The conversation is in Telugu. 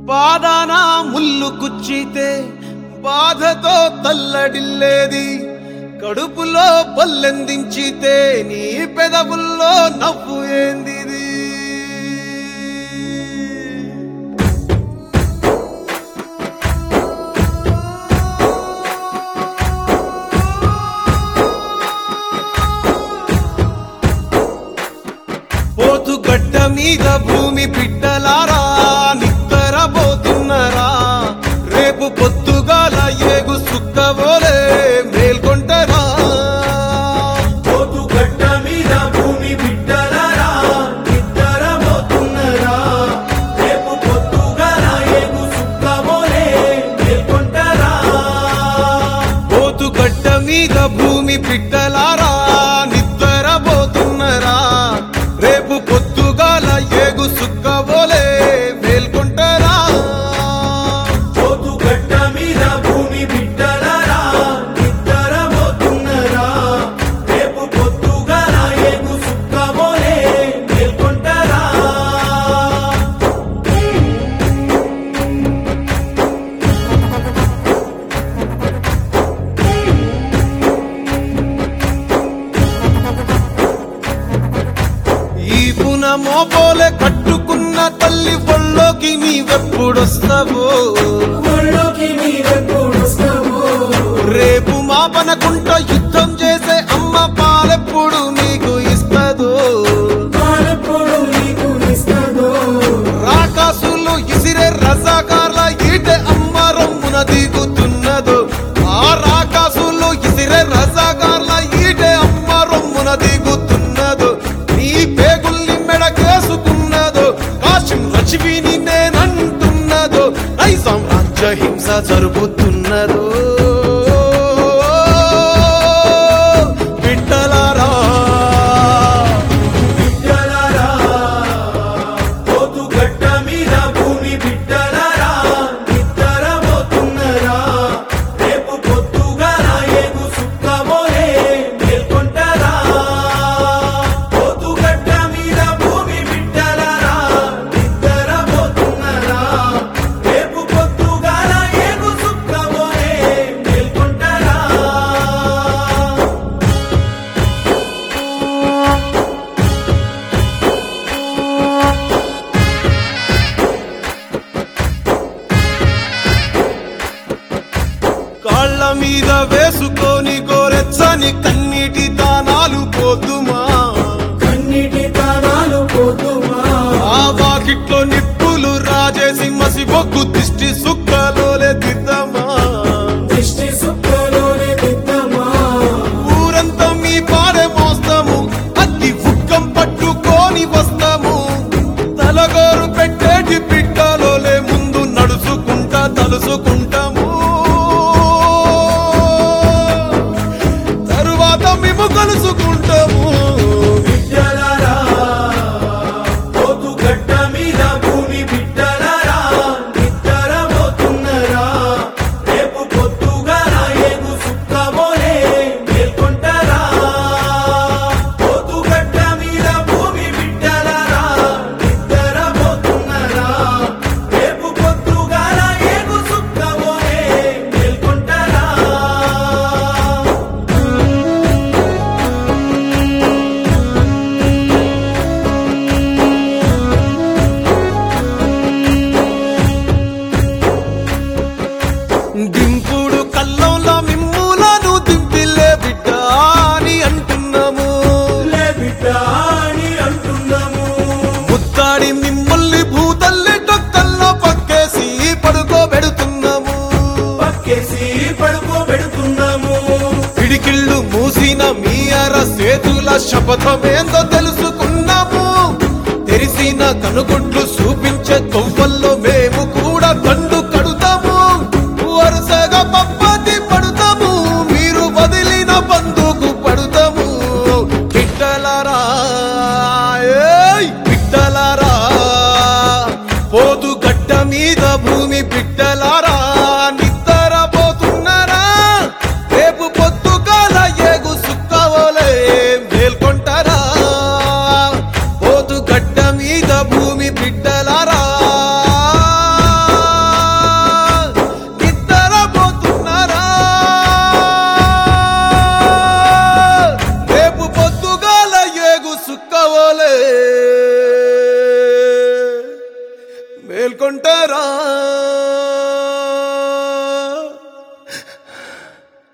పాదాన ముల్లు కుచ్చితే బాధతో తల్లడిల్లేది కడుపులో పల్లెందించితే నీ పెదవుల్లో నవ్వు ఏందిది పోతు గడ్డ మీద భూమి బిడ్డలారా నిక్కరబోతున్నరా రేపు పొద్దుగాల ఏగు సుక్కబోలే మేల్కొంటరా పోతు గడ్డ మీద భూమి బిడ్డలారా నిద్రపోతున్నరా రేపు పొద్దుగాల ఏగు సుక్కబోలే మేల్కొంటరా పోతు గడ్డ మీద భూమి బిడ్డలారా నిక్కరబోతున్నరా రేపు పొద్దుగాల ఏగు సుక్కబోలే మేల్కొంటరా పోతు గడ్డ మీద భూమి బిడ్డలారా నిద్రపోతున్నరా రేపు పొద్దుగాల ఏగు సుక్కబోలే మేల్కొంటరా ఈ పున మోపోలే కట్టుకున్న తల్లి ఒళ్ళోకి నీవెప్పుడొస్తావో ఒళ్ళోకి నీవెప్పుడొస్తావో రేపు మాపనకుంట యుద్ధం చేసే అమ్మ పాలెప్పుడు నీకు ఇస్తదో పాలెప్పుడు నీకు ఇస్తాదో రాకాసులు ఇసిరే రజాకార్ల ఈటె అమ్మ రొమ్మున దిగుతున్నదో ఆ రాకాసులు ఇసిరే రజాకార్ల ఈటె అమ్మ రొమ్మున దిగుతున్నదో నీ పేగుల్ని మెడకేసుకున్నదో కాశం రచివిని నేనంటున్నదో నైజాం రాజ్య హింస జరుగుతున్నదో బిడ్డలారా బిడ్డలారా పోతు గడ్డ మీద భూమి బిడ్డలారా నిద్రపోతున్నరా రేపు పొద్దుగాల ఏగు సుక్కబోలే మేల్కొంటరా పోతు గడ్డ మీద భూమి బిడ్డలారా నిద్రపోతున్నరా రేపు పొద్దుగాల ఏగు సుక్కబోలే మేల్కొంటరా కాళ్ళ మీద వేసుకొని గోరెచ్చని కన్నీటి దానాలు పోతుమా కన్నిటి తానాలు పోతుమా ఆ వాకిట్లో నిప్పులు రాజేసి మసి బొగ్గు దిష్టి సుక్కలోలే దిద్దమా దిష్టి సుక్కలోనే తిద్దమా ఊరంతా మీ పాడే మోస్తాము అగ్గి ఉక్కం పట్టుకొని వస్తాము తలగోరు పెట్టేటి పిట్టలోలే ముందు నడుచుకుంటా తలుసుకుంటాము తరువాత మేము కలుసుకుంటాము బిడ్డలారా పోతు గడ్డ మీద భూమి బిడ్డలారా నిద్రపోతున్నరా రేపు పొద్దుగాల ఏగు సుక్కబోలే మేల్కొంటరా పోతు గడ్డ మీద భూమి బిడ్డలారా నిద్రపోతున్నరా రేపు పొద్దుగాల ఏగు సుక్కబోలే మేల్కొంటరా దింపుడు కల్లంలో మిమ్ములను దింపిలే బిడ్డ అని అంటున్నాము లే బిడ్డ అని అంటున్నాము ముత్తాడి మిమ్మల్ని భూతల్లి టొక్కల్లో పక్కేసి పడుకోబెడుతున్నాము పక్కేసి పడుకోబెడుతున్నాము పిడికిళ్ళు మూసిన మీ అర సేతుల శపథమేందో తెలుసుకున్నాము తెరిసిన కనుగుడ్లు చూపించే తొవ్వల్లో మేము కూడా దండు కడుతాము వరుసగా పప్పతి పడుతాము మీరు వదిలిన బందుకు పడుతాము బిడ్డలారా ఏయ్ బిడ్డలారా పోతు గడ్డ మీద భూమి బిడ్డలారా నిద్రపోతున్నారా రేపు పొద్దుగాల ఏగు సుక్కవలే మేల్కొంటారా పోతు గడ్డ మీద భూమి బిడ్డలారా మేల్కొంటారా